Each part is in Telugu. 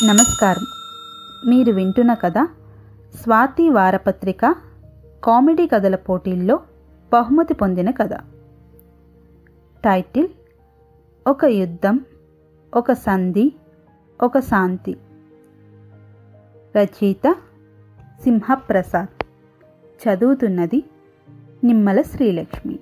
నమస్కారం మీరు వింటున్న కథ స్వాతి వారపత్రిక కామెడీ కథల పోటీల్లో బహుమతి పొందిన కథ టైటిల్ ఒక యుద్ధం ఒక సంధి ఒక శాంతి రచయిత సింహప్రసాద్ చదువుతున్నది నిమ్మల శ్రీలక్ష్మి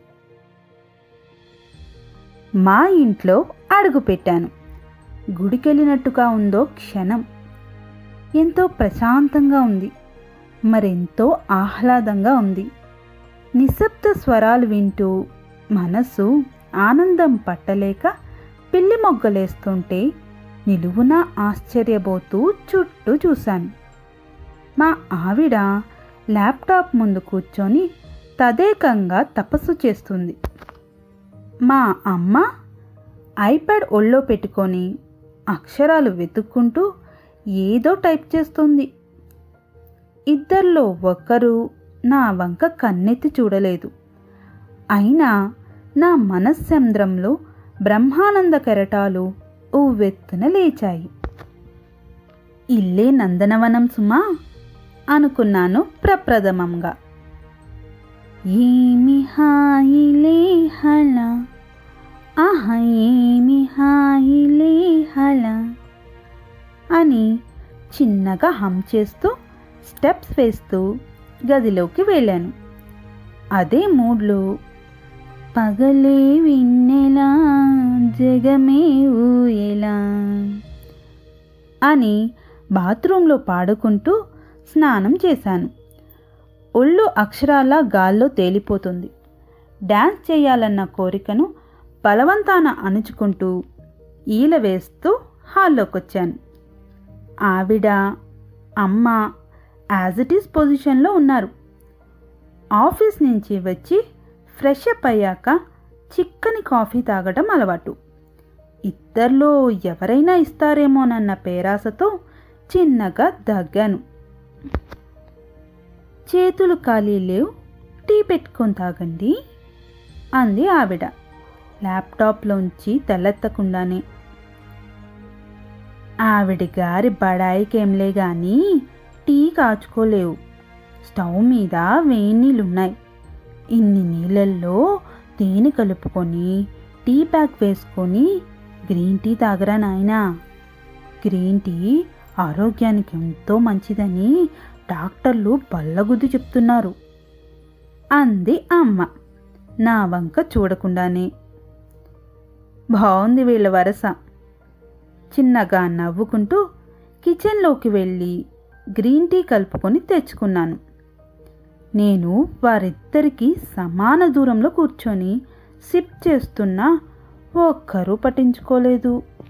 మా ఇంట్లో అడుగు పెట్టాను గుడికెళ్ళినట్టుగా ఉందో క్షణం ఎంతో ప్రశాంతంగా ఉంది మరెంతో ఆహ్లాదంగా ఉంది నిశ్శబ్ద స్వరాలు వింటూ మనసు ఆనందం పట్టలేక పిల్లి మొగ్గలేస్తుంటే నిలువున ఆశ్చర్యపోతూ చుట్టూ చూశాను మా ఆవిడ ల్యాప్టాప్ ముందు కూర్చొని తదేకంగా తపస్సు చేస్తుంది మా అమ్మ ఐప్యాడ్ ఒళ్ళో పెట్టుకొని అక్షరాలు వెతుక్కుంటూ ఏదో టైప్ చేస్తుంది ఇద్దరిలో ఒక్కరు నా వంక కన్నెత్తి చూడలేదు అయినా నా మనస్సంద్రంలో బ్రహ్మానంద కెరటాలు ఉవ్వెత్తున లేచాయి ఇల్లే నందనవనం సుమా అనుకున్నాను ప్రప్రథమంగా ఏమి హాయిలే హళ ఆహ ఏమి హాయిలే హళ అని చిన్నగా హమ్ చేస్తూ స్టెప్స్ వేస్తూ గదిలోకి వెళ్ళాను అదే మూడ్లో పగలే విన్నెలా జగమే ఊయలా అని బాత్రూంలో పాడుకుంటూ స్నానం చేశాను ఒళ్ళు అక్షరాల గాల్లో తేలిపోతుంది డ్యాన్స్ చేయాలన్న కోరికను బలవంతాన అణుచుకుంటూ ఈల వేస్తూ హాల్లోకొచ్చాను ఆవిడ అమ్మ యాజ్ ఇట్ ఈస్ పొజిషన్లో ఉన్నారు ఆఫీస్ నుంచి వచ్చి ఫ్రెష్ అప్ అయ్యాక చిక్కని కాఫీ తాగడం అలవాటు ఇద్దరిలో ఎవరైనా ఇస్తారేమోనన్న పేరాసతో చిన్నగా దగ్గాను చేతులు ఖాళీ లేవు టీ పెట్టుకొని తాగండి అంది ఆవిడ ల్యాప్టాప్లోంచి తెల్లెత్తకుండానే ఆవిడ గారి బడాయికేంలే గాని టీ కాచుకోలేవు స్టవ్ మీద వేడి నీళ్ళున్నాయి ఇన్ని నీళ్ళల్లో తేనె కలుపుకొని టీ ప్యాక్ వేసుకొని గ్రీన్ టీ తాగరా నాయనా గ్రీన్ టీ ఆరోగ్యానికి ఎంతో మంచిదని డాక్టర్లు బల్లగుద్ది చెప్తున్నారు అంది అమ్మ నా వంక చూడకుండానే బాగుంది వీళ్ళ వరస చిన్నగా నవ్వుకుంటూ కిచెన్లోకి వెళ్ళి గ్రీన్ టీ కలుపుకొని తెచ్చుకున్నాను నేను వారిద్దరికీ సమాన దూరంలో కూర్చొని సిప్ చేస్తున్నా ఒక్కరూ పట్టించుకోలేదు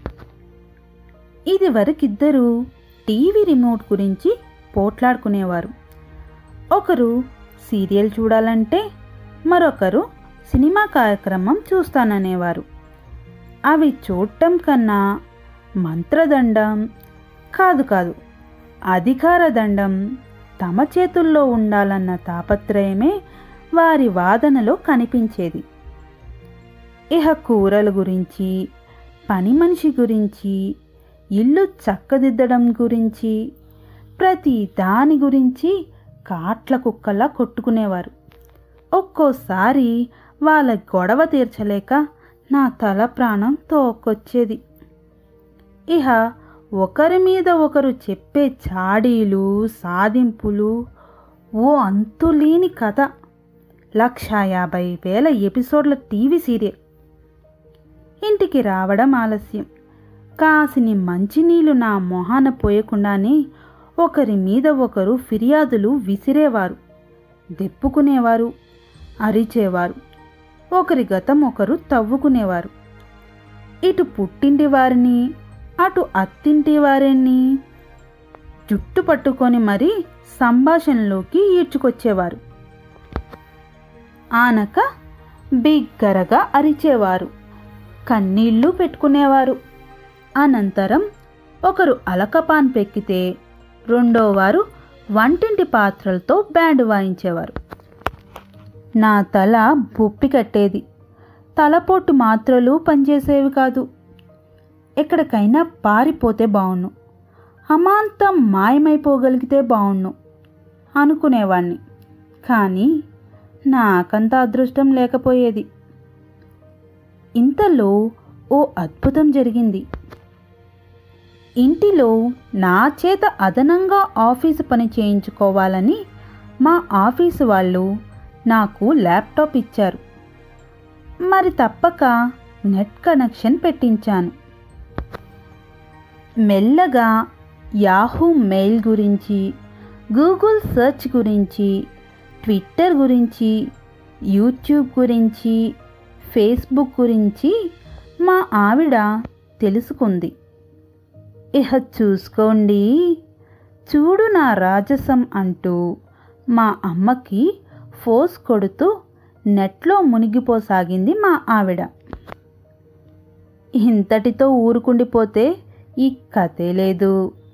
ఇది వరకిద్దరూ టీవీ రిమోట్ గురించి పోట్లాడుకునేవారు ఒకరు సీరియల్ చూడాలంటే మరొకరు సినిమా కార్యక్రమం చూస్తాననేవారు అవి చూడటం కన్నా మంత్రదండం కాదు కాదు అధికార దండం తమ చేతుల్లో ఉండాలన్న తాపత్రయమే వారి వాదనలో కనిపించేది ఇహ కూరల గురించి పని మనిషి గురించి ఇల్లు చక్కదిద్దడం గురించి ప్రతి దాని గురించి కాట్ల కుక్కల్లా కొట్టుకునేవారు ఒక్కోసారి వాళ్ళ గొడవ తీర్చలేక నా తల ప్రాణం తోకొచ్చేది ఇహ ఒకరి మీద ఒకరు చెప్పే చాడీలు సాధింపులు ఓ అంతులేని కథ లక్ష యాభై వేల ఎపిసోడ్ల టీవీ సీరియల్ ఇంటికి రావడం ఆలస్యం కాసిని మంచినీళ్ళు నా మొహాన పోయకుండానే ఒకరి మీద ఒకరు ఫిర్యాదులు విసిరేవారు దెప్పుకునేవారు అరిచేవారు ఒకరి గతం ఒకరు తవ్వుకునేవారు ఇటు పుట్టింటి వారిని అటు అత్తింటి వారిని జుట్టు పట్టుకొని మరీ సంభాషణలోకి ఈడ్చుకొచ్చేవారు ఆనక బిగ్గరగా అరిచేవారు కన్నీళ్లు పెట్టుకునేవారు అనంతరం ఒకరు అలకపాన్ పెక్కితే రెండోవారు వంటింటి పాత్రలతో బ్యాండ్ వాయించేవారు నా తల బొప్పి కట్టేది తలపోటు మాత్రలు పనిచేసేవి కాదు ఎక్కడికైనా పారిపోతే బావును అమాంతం మాయమైపోగలిగితే బావుణ్ణు అనుకునేవాణ్ణి కానీ నాకంత అదృష్టం లేకపోయేది ఇంతలో ఓ అద్భుతం జరిగింది ఇంటిలో నా చేత అదనంగా ఆఫీసు పని చేయించుకోవాలని మా ఆఫీసు వాళ్ళు నాకు ల్యాప్టాప్ ఇచ్చారు మరి తప్పక నెట్ కనెక్షన్ పెట్టించాను మెల్లగా యాహూ మెయిల్ గురించి గూగుల్ సెర్చ్ గురించి ట్విట్టర్ గురించి యూట్యూబ్ గురించి ఫేస్బుక్ గురించి మా ఆవిడ తెలుసుకుంది ఇహ చూసుకోండి చూడు నా రాజసం అంటూ మా అమ్మకి ఫోర్స్ కొడుతూ నెట్లో మునిగిపోసాగింది మా ఆవిడ ఇంతటితో ఊరుకుండిపోతే ఈ కథే లేదు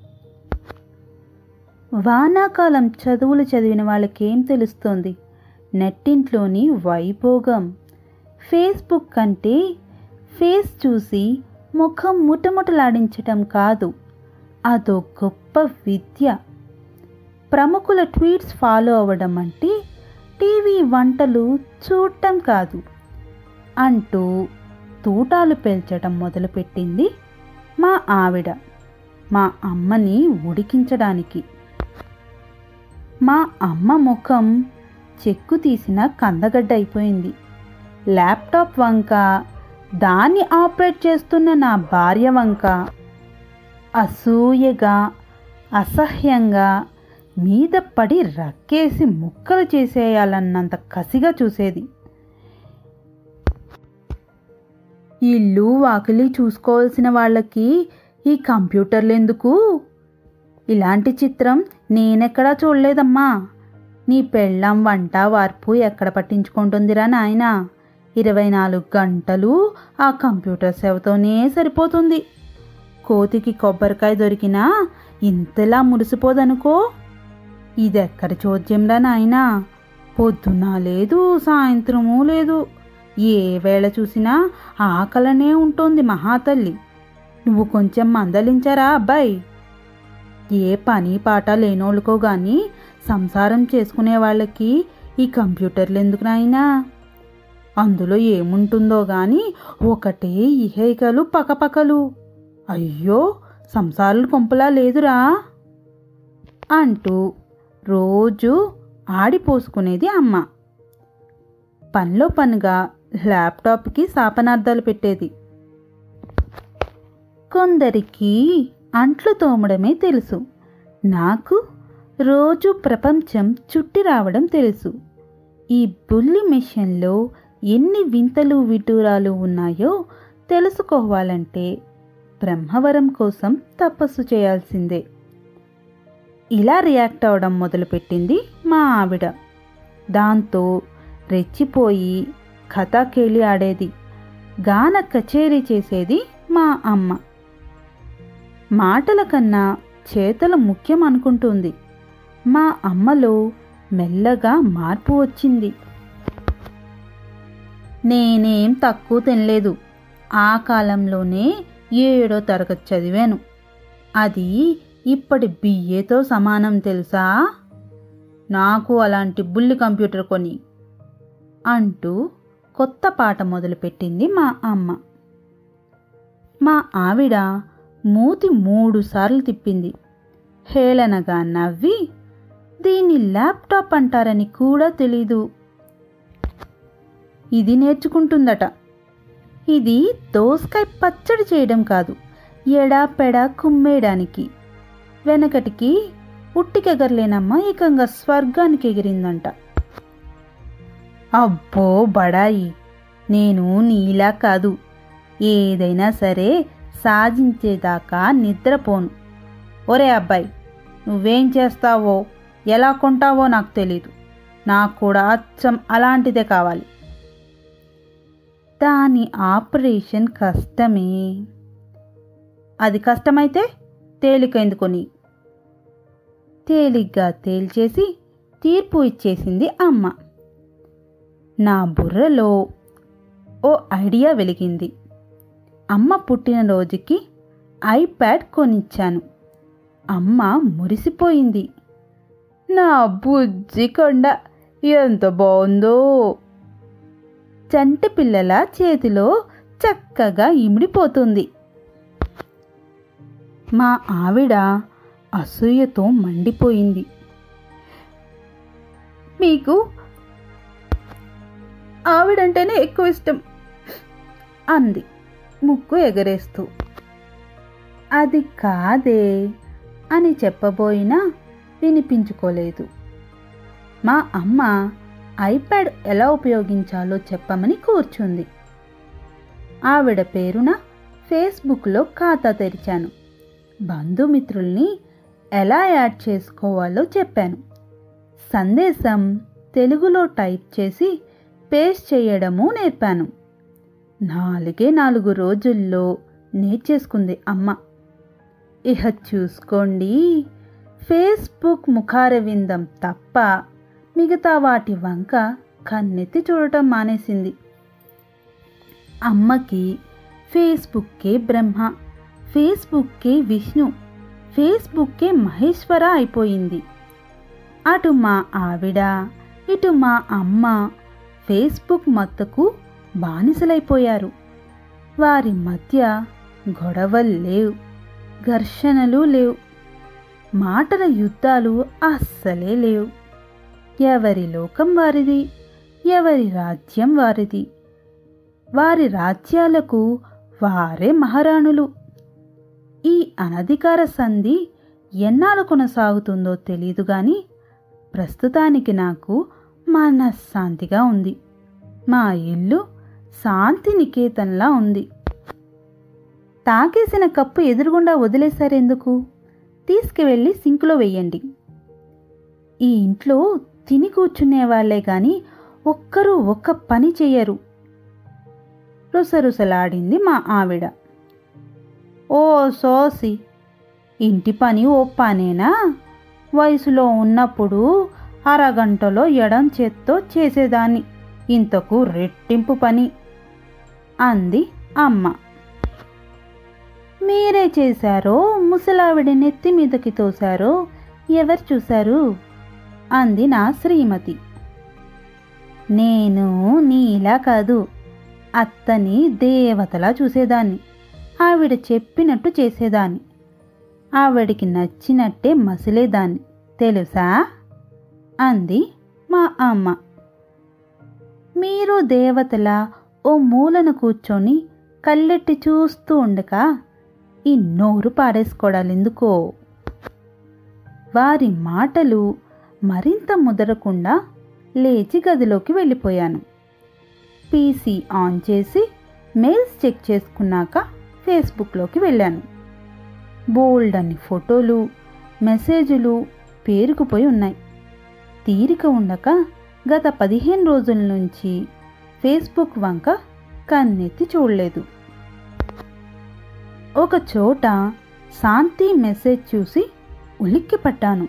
వానాకాలం చదువులు చదివిన వాళ్ళకేం తెలుస్తోంది నెట్టింట్లోని వైభోగం ఫేస్బుక్ కంటే ఫేస్ చూసి ముఖం ముటముటలాడించటం కాదు అదో గొప్ప విద్య ప్రముఖుల ట్వీట్స్ ఫాలో అవ్వడం అంటే టీవీ వంటలు చూడటం కాదు అంటూ తూటాలు పేల్చడం మొదలుపెట్టింది మా ఆవిడ మా అమ్మని ఉడికించడానికి మా అమ్మ ముఖం చెక్కు తీసిన కందగడ్డ అయిపోయింది ల్యాప్టాప్ వంక దాన్ని ఆపరేట్ చేస్తున్న నా భార్య వంక అసూయగా అసహ్యంగా మీద పడి రక్కేసి ముక్కలు చేసేయాలన్నంత కసిగా చూసేది ఇల్లు వాకిలి చూసుకోవాల్సిన వాళ్ళకి ఈ కంప్యూటర్లు ఎందుకు ఇలాంటి చిత్రం నేనెక్కడా చూడలేదమ్మా నీ పెళ్ళం వంట వార్పు ఎక్కడ పట్టించుకుంటుందిరా నాయన ఇరవై నాలుగు గంటలు ఆ కంప్యూటర్ సేవతోనే సరిపోతుంది కోతికి కొబ్బరికాయ దొరికినా ఇంతలా మురిసిపోదనుకో ఇదెక్కడి చోద్యంరా నాయనా పొద్దున లేదు సాయంత్రము లేదు ఏ వేళ చూసినా ఆకలనే ఉంటుంది మహాతల్లి నువ్వు కొంచెం మందలించరా అబ్బాయి ఏ పని పాట లేనోళ్ళకో గాని సంసారం చేసుకునే వాళ్ళకి ఈ కంప్యూటర్లు ఎందుకు నాయనా అందులో ఏముంటుందో గాని ఒకటే ఇహైకలు పకపకలు అయ్యో సంసారాలు కొంపలా లేదురా అంటూ రోజు ఆడిపోసుకునేది అమ్మ పనిలో పనిగా ల్యాప్టాప్కి శాపనార్థాలు పెట్టేది కొందరికి అంట్లు తోమడమే తెలుసు నాకు రోజు ప్రపంచం చుట్టి రావడం తెలుసు ఈ బుల్లి మిషన్లో ఎన్ని వింతలు విటూరాలు ఉన్నాయో తెలుసుకోవాలంటే బ్రహ్మవరం కోసం తపస్సు చేయాల్సిందే ఇలా రియాక్ట్ అవడం మొదలుపెట్టింది మా ఆవిడ దాంతో రెచ్చిపోయి కథాకేళి ఆడేది గాన కచేరీ చేసేది మా అమ్మ మాటల కన్నా చేతలు ముఖ్యం అనుకుంటుంది మా అమ్మలో మెల్లగా మార్పు వచ్చింది నేనేం తక్కువ తినలేదు ఆ కాలంలోనే ఏడో తరగతి చదివాను అది ఇప్పటి బిఏతో సమానం తెలుసా నాకు అలాంటి బుల్లి కంప్యూటర్ కొని అంటూ కొత్త పాట మొదలుపెట్టింది మా అమ్మ మా ఆవిడ మూతి మూడు సార్లు తిప్పింది హేళనగా నవ్వి దీన్ని ల్యాప్టాప్ అంటారని కూడా తెలీదు ఇది నేర్చుకుంటుందట ఇది దోసకాయ పచ్చడి చేయడం కాదు ఎడా పెడా కుమ్మేయడానికి వెనకటికి ఉట్టికెగరలేనమ్మ ఏకంగా స్వర్గానికి ఎగిరిందంట అబ్బో బడాయి నేను నీలా కాదు ఏదైనా సరే సాధించేదాకా నిద్రపోను ఒరే అబ్బాయి నువ్వేం చేస్తావో ఎలా కొంటావో నాకు తెలీదు నాకు కూడా అచ్చం అలాంటిదే కావాలి దాని ఆపరేషన్ కష్టమే అది కష్టమైతే తేలిక ఎందుకొని తేలిగ్గా తేల్చేసి తీర్పు ఇచ్చేసింది అమ్మ నా బుర్రలో ఓ ఐడియా వెలిగింది అమ్మ పుట్టినరోజుకి ఐప్యాడ్ కొనిచ్చాను అమ్మ మురిసిపోయింది నా బుజ్జి కొండ ఎంత బాగుందో చంటి పిల్లల చేతిలో చక్కగా ఇమిడిపోతుంది మా ఆవిడ అసూయతో మండిపోయింది మీకు ఆవిడంటేనే ఎక్కువ ఇష్టం అంది ముక్కు ఎగరేస్తూ అది కాదే అని చెప్పబోయినా వినిపించుకోలేదు మా అమ్మ ఐప్యాడ్ ఎలా ఉపయోగించాలో చెప్పమని కూర్చుంది ఆవిడ పేరున ఫేస్బుక్లో ఖాతా తెరిచాను బంధుమిత్రుల్ని ఎలా యాడ్ చేసుకోవాలో చెప్పాను సందేశం తెలుగులో టైప్ చేసి పేస్ట్ చేయడము నేర్పాను నాలుగే నాలుగు రోజుల్లో నేర్చేసుకుంది అమ్మ ఇహ చూసుకోండి ఫేస్బుక్ ముఖారవిందం తప్ప మిగతా వాటి వంక కన్నెత్తి చూడటం మానేసింది అమ్మకి ఫేస్బుక్కే బ్రహ్మ ఫేస్బుక్కే విష్ణు ఫేస్బుక్కే మహేశ్వర అయిపోయింది అటు మా ఆవిడ ఇటు మా అమ్మ ఫేస్బుక్ మత్తకు బానిసలైపోయారు వారి మధ్య గొడవలు లేవు ఘర్షణలు లేవు మాటల యుద్ధాలు అస్సలే లేవు ఎవరి లోకం వారిది ఎవరి రాజ్యం వారిది వారి రాజ్యాలకు వారే మహారాణులు ఈ అనధికార సంధి ఎన్నాళ్ళు కొనసాగుతుందో తెలీదు గాని ప్రస్తుతానికి నాకు మనశ్శాంతిగా ఉంది మా ఇల్లు శాంతి నికేతన్లా ఉంది తాకేసిన కప్పు ఎదురుగుండా వదిలేశారెందుకు తీసుకువెళ్ళి సింకులో వెయ్యండి ఈ ఇంట్లో తిని కూర్చునే వాళ్ళే గాని ఒక్కరూ ఒక్క పని చెయ్యరు రుసరుసలాడింది మా ఆవిడ ఓ సోసి ఇంటి పని ఓ పనేనా వయసులో ఉన్నప్పుడు అరగంటలో ఎడం చేత్తో చేసేదాన్ని ఇంతకు రెట్టింపు పని అంది అమ్మ మీరే చేశారో ముసలావిడ నెత్తి మీదకి తోశారో ఎవరు చూశారు అంది నా శ్రీమతి నేను నీలా కాదు అత్తని దేవతలా చూసేదాన్ని ఆవిడ చెప్పినట్టు చేసేదాన్ని ఆవిడికి నచ్చినట్టే మసిలేదాన్ని తెలుసా అంది మా అమ్మ మీరు దేవతలా ఓ మూలన కూర్చొని కళ్ళెట్టి చూస్తూ ఉండక ఈ నోరు పారేసుకోవడాలెందుకో వారి మాటలు మరింత ముదరకుండా లేచి గదిలోకి వెళ్ళిపోయాను పీసీ ఆన్ చేసి మెయిల్స్ చెక్ చేసుకున్నాక ఫేస్బుక్లోకి వెళ్ళాను బోల్డ్ అన్ని ఫోటోలు మెసేజులు పేరుకుపోయి ఉన్నాయి తీరిక ఉండక గత పదిహేను రోజుల నుంచి ఫేస్బుక్ వంక కన్నెత్తి చూడలేదు ఒక చోట శాంతి మెసేజ్ చూసి ఉలిక్కి పట్టాను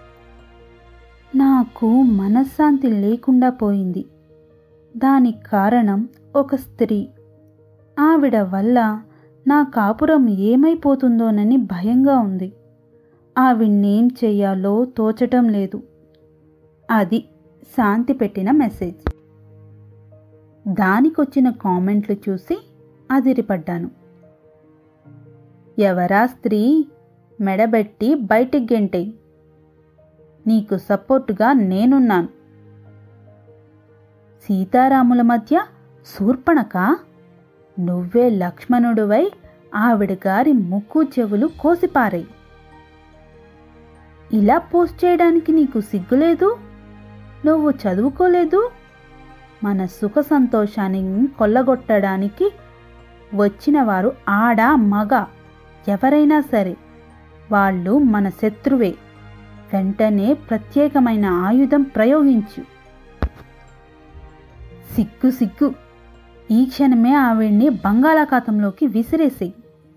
నాకు మనశ్శాంతి లేకుండా పోయింది దానికి కారణం ఒక స్త్రీ ఆవిడ వల్ల నా కాపురం ఏమైపోతుందోనని భయంగా ఉంది ఆవిడ్నేం చెయ్యాలో తోచటం లేదు అది శాంతి పెట్టిన మెసేజ్ దానికొచ్చిన కామెంట్లు చూసి అదిరిపడ్డాను ఎవరా స్త్రీ మెడబెట్టి బయటికి గెంటేయ్ నీకు సపోర్టుగా నేనున్నాను సీతారాముల మధ్య శూర్పణక నువ్వే లక్ష్మణుడివై ఆవిడ గారి ముక్కు చెవులు కోసిపారాయి ఇలా పోస్ట్ చేయడానికి నీకు సిగ్గులేదు నువ్వు చదువుకోలేదు మన సుఖ సంతోషాన్ని కొల్లగొట్టడానికి వచ్చిన వారు ఆడ మగ ఎవరైనా సరే వాళ్ళు మన శత్రువే వెంటనే ప్రత్యేకమైన ఆయుధం ప్రయోగించు సిగ్గు సిగ్గు ఈ క్షణమే ఆవిడ్ని బంగాళాఖాతంలోకి విసిరేసేయి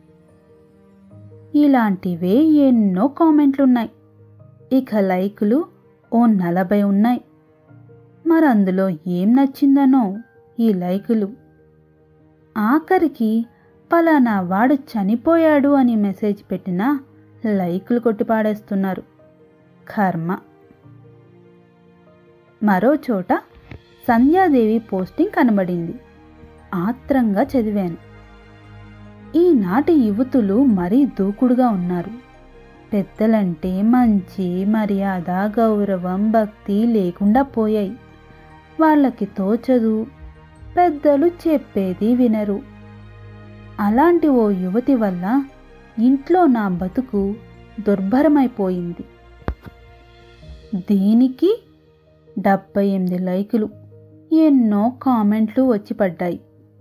ఇలాంటివే ఎన్నో కామెంట్లున్నాయి ఇక లైకులు ఓ నలభై ఉన్నాయి మరందులో ఏం నచ్చిందనో ఈ లైకులు ఆఖరికి పలానా వాడు చనిపోయాడు అని మెసేజ్ పెట్టినా లైకులు కొట్టి పాడేస్తున్నారు కర్మ మరో చోట సంధ్యాదేవి పోస్టింగ్ కనబడింది ఆత్రంగా చదివాను ఈనాటి యువతులు మరీ దూకుడుగా ఉన్నారు పెద్దలంటే మంచి మర్యాద గౌరవం భక్తి లేకుండా పోయాయి వాళ్ళకి తోచదు పెద్దలు చెప్పేది వినరు అలాంటి ఓ యువతి వల్ల ఇంట్లో నా బతుకు దుర్భరమైపోయింది దీనికి డెబ్బై ఎనిమిది లైకులు ఎన్నో కామెంట్లు వచ్చి పడ్డాయి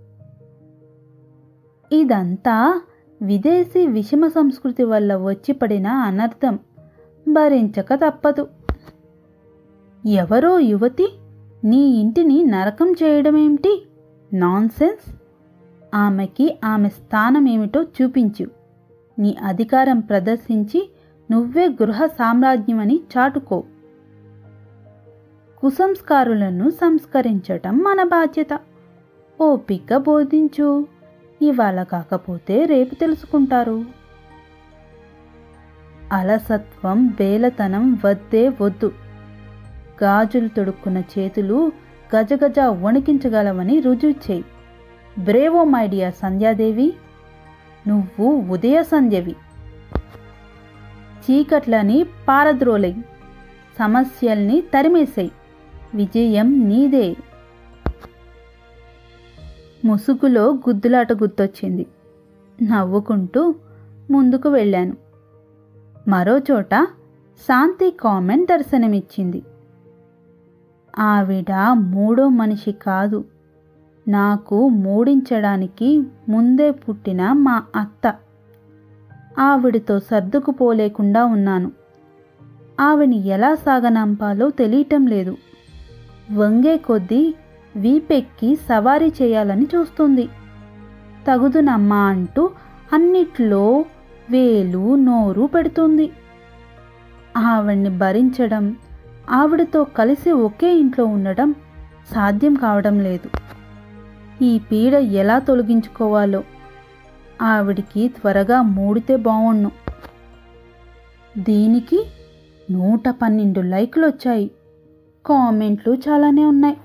ఇదంతా విదేశీ విషమ సంస్కృతి వల్ల వచ్చి పడిన అనర్థం భరించక తప్పదు ఎవరో యువతి నీ ఇంటిని నరకం చేయడమేమిటి నాన్సెన్స్ ఆమెకి ఆమె స్థానం ఏమిటో చూపించు నీ అధికారం ప్రదర్శించి నువ్వే గృహ సామ్రాజ్యమని చాటుకో కుసంస్కారులను సంస్కరించటం మన బాధ్యత ఓపిక బోధించు ఇవాళ కాకపోతే రేపు తెలుసుకుంటారు అలసత్వం బేలతనం వద్దే వద్దు గాజులు తొడుక్కున్న చేతులు గజగజ వణికించగలవని రుజువు చేయి బ్రేవో మై డియర్ సంధ్యాదేవి నువ్వు ఉదయ సంధ్యవి చీకట్లని పారద్రోలై సమస్యల్ని తరిమేసాయి విజయం నీదే ముసుగులో గుద్దులాట గుర్తొచ్చింది నవ్వుకుంటూ ముందుకు వెళ్ళాను మరో చోట శాంతి కామెంట్ దర్శనమిచ్చింది ఆవిడ మూడో మనిషి కాదు నాకు మూడించడానికి ముందే పుట్టిన మా అత్త ఆవిడతో సర్దుకుపోలేకుండా ఉన్నాను ఆవిని ఎలా సాగనంపాలో తెలియటం లేదు వంగే కొద్దీ వీపెక్కి సవారీ చేయాలని చూస్తుంది తగుదునమ్మా అంటూ అన్నిట్లో వేలు నోరు పెడుతుంది ఆవిడ్ని భరించడం ఆవిడతో కలిసి ఒకే ఇంట్లో ఉండడం సాధ్యం కావడం లేదు ఈ పీడ ఎలా తొలగించుకోవాలో ఆవిడికి త్వరగా మూడితే బావుణ్ణు దీనికి నూట పన్నెండు లైకులు వచ్చాయి కామెంట్లు చాలానే ఉన్నాయి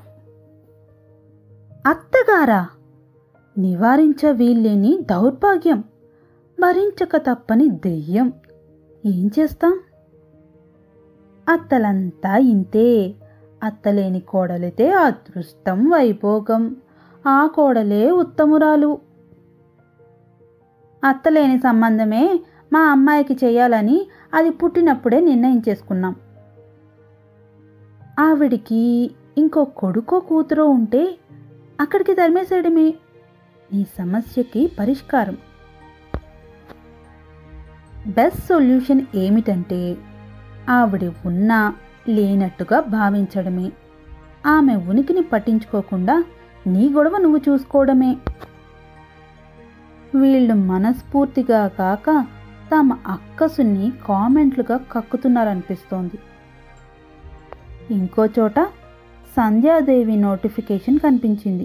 అత్తగారా నివారించ వీల్లేని దౌర్భాగ్యం భరించక తప్పని దెయ్యం ఏం చేస్తాం అత్తలంతా ఇంతే అత్తలేని కోడలితే అదృష్టం వైభోగం ఆ కోడలే ఉత్తమురాలు అత్తలేని సంబంధమే మా అమ్మాయికి చేయాలని అది పుట్టినప్పుడే నిర్ణయించేసుకున్నాం ఆవిడికి ఇంకో కొడుకో కూతురో ఉంటే అక్కడికి తరిమేసేయడమే నీ సమస్యకి పరిష్కారం బెస్ట్ సొల్యూషన్ ఏమిటంటే ఆవిడ ఉన్నా లేనట్టుగా భావించడమే ఆమె ఉనికిని పట్టించుకోకుండా నీ గొడవ నువ్వు చూసుకోవడమే వీళ్ళు మనస్ఫూర్తిగా కాక తమ అక్కసుని కామెంట్లుగా కక్కుతున్నారనిపిస్తోంది ఇంకో చోట సంధ్యాదేవి నోటిఫికేషన్ కనిపించింది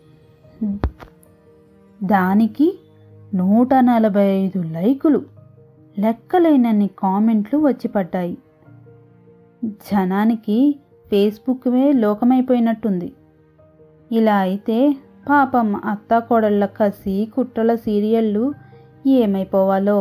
దానికి నూట నలభై ఐదు లైకులు లెక్కలేనన్ని కామెంట్లు వచ్చి పడ్డాయి జనానికి ఫేస్బుక్వే లోకమైపోయినట్టుంది ఇలా అయితే పాపం అత్త కోడళ్ళ కసి కుట్రల సీరియళ్ళు ఏమైపోవాలో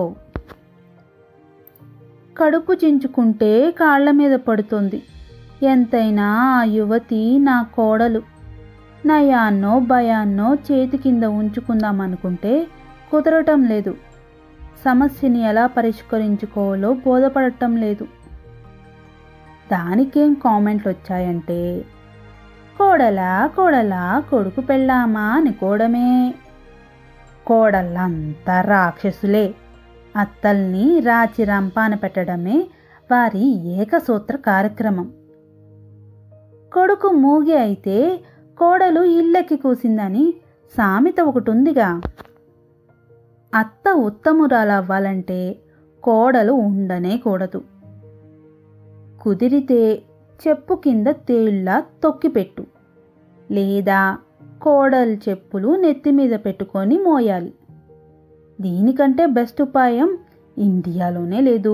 కడుపు చించుకుంటే కాళ్ళ మీద పడుతుంది ఎంతైనా ఆ యువతి నా కోడలు నయాన్నో భయాన్నో చేతి కింద ఉంచుకుందామనుకుంటే కుదరటం లేదు సమస్యని ఎలా పరిష్కరించుకోవాలో బోధపడటం లేదు దానికేం కామెంట్లు వచ్చాయంటే కోడలా కోడలా కొడుకు పెళ్ళామా అనుకోవడమే కోడళ్ళంతా రాక్షసులే అత్తల్ని రాచి రంపాన పెట్టడమే వారి ఏకసూత్ర కార్యక్రమం కొడుకు మూగి అయితే కోడలు ఇల్లెక్కి కూసిందని సామెత ఒకటి ఉందిగా అత్త ఉత్తమురాలవ్వాలంటే కోడలు ఉండనే కూడదు కుదిరితే చెప్పు కింద తేళ్ల తొక్కిపెట్టు లేదా కోడలు చెప్పులు నెత్తి మీద పెట్టుకొని మోయాలి దీనికంటే బెస్ట్ ఉపాయం ఇండియాలోనే లేదు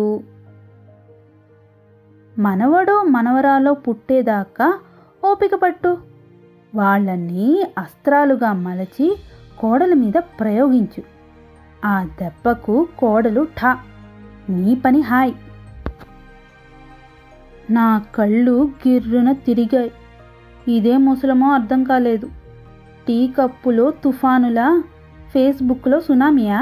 మనవడో మనవరాలో పుట్టేదాకా ఓపిక పట్టు వాళ్ళని అస్త్రాలుగా మలచి కోడల మీద ప్రయోగించు ఆ దెబ్బకు కోడలు ఠా నీ పని హాయ్ నా కళ్ళు గిర్రున తిరిగాయి ఇదే ముసలమో అర్థం కాలేదు టీ కప్పులో తుఫానులా ఫేస్బుక్లో సునామియా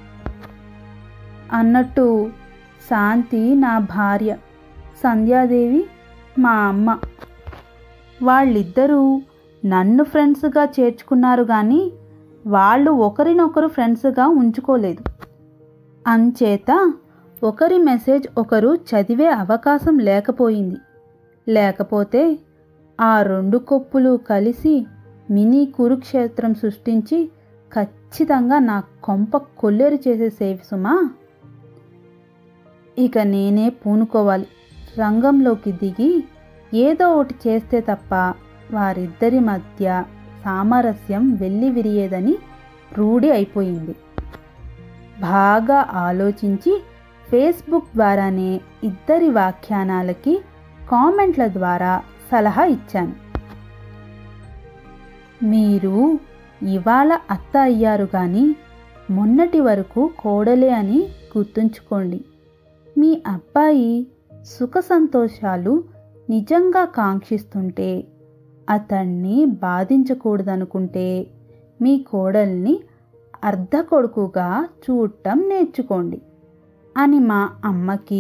అన్నట్టు శాంతి నా భార్య సంధ్యాదేవి మా అమ్మ వాళ్ళిద్దరూ నన్ను ఫ్రెండ్స్గా చేర్చుకున్నారు కానీ వాళ్ళు ఒకరినొకరు ఫ్రెండ్స్గా ఉంచుకోలేదు అంచేత ఒకరి మెసేజ్ ఒకరు చదివే అవకాశం లేకపోయింది లేకపోతే ఆ రెండు కొప్పులు కలిసి మినీ కురుక్షేత్రం సృష్టించి ఖచ్చితంగా నా కొంప కొల్లేరు చేసేసేవి సుమా ఇక నేనే పూనుకోవాలి రంగంలోకి దిగి ఏదో ఒకటి చేస్తే తప్ప వారిద్దరి మధ్య సామరస్యం వెళ్ళి విరియేదని రూఢి అయిపోయింది బాగా ఆలోచించి ఫేస్బుక్ ద్వారానే ఇద్దరి వ్యాఖ్యానాలకి కామెంట్ల ద్వారా సలహా ఇచ్చాను మీరు ఇవాళ అత్త అయ్యారు కానీ మొన్నటి వరకు కోడలే అని గుర్తుంచుకోండి మీ అబ్బాయి సుఖ సంతోషాలు నిజంగా కాంక్షిస్తుంటే అతన్ని బాధించకూడదనుకుంటే మీ కోడల్ని అర్ధ కొడుకుగా చూడటం నేర్చుకోండి అని మా అమ్మకి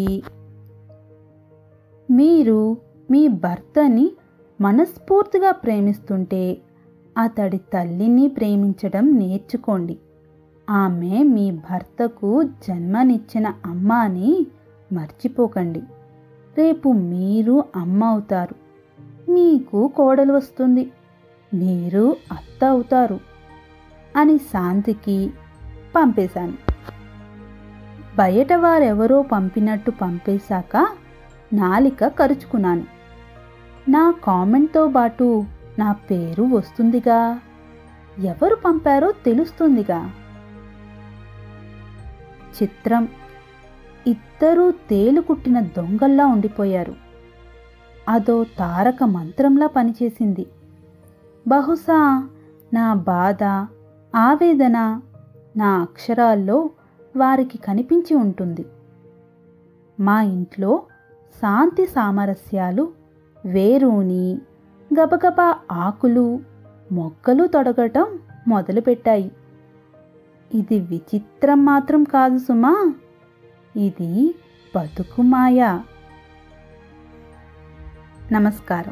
మీరు మీ భర్తని మనస్ఫూర్తిగా ప్రేమిస్తుంటే అతడి తల్లిని ప్రేమించడం నేర్చుకోండి ఆమె మీ భర్తకు జన్మనిచ్చిన అమ్మ అని మర్చిపోకండి రేపు మీరు అమ్మ అవుతారు మీకు కోడలు వస్తుంది మీరు అత్త అవుతారు అని శాంతికి పంపేశాను బయట వారెవరో పంపినట్టు పంపేశాక నాలిక కరుచుకున్నాను నా కామెంట్తో పాటు నా పేరు వస్తుందిగా ఎవరు పంపారో తెలుస్తుందిగా చిత్రం ఇద్దరూ తేలుకుట్టిన దొంగల్లా ఉండిపోయారు అదో తారక మంత్రంలా పనిచేసింది బహుశా నా బాధ ఆవేదన నా అక్షరాల్లో వారికి కనిపించి ఉంటుంది మా ఇంట్లో శాంతి సామరస్యాలు వేరూని గబగబా ఆకులు మొక్కలు తొడగటం మొదలుపెట్టాయి ఇది విచిత్రం మాత్రం కాదు సుమా ఇది బతుకు మాయ నమస్కారం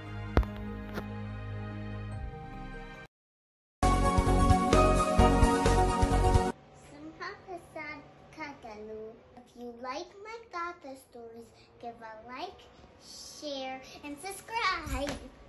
Sampapasan Kakalu. If you like my Gata stories, give a like, share, and subscribe.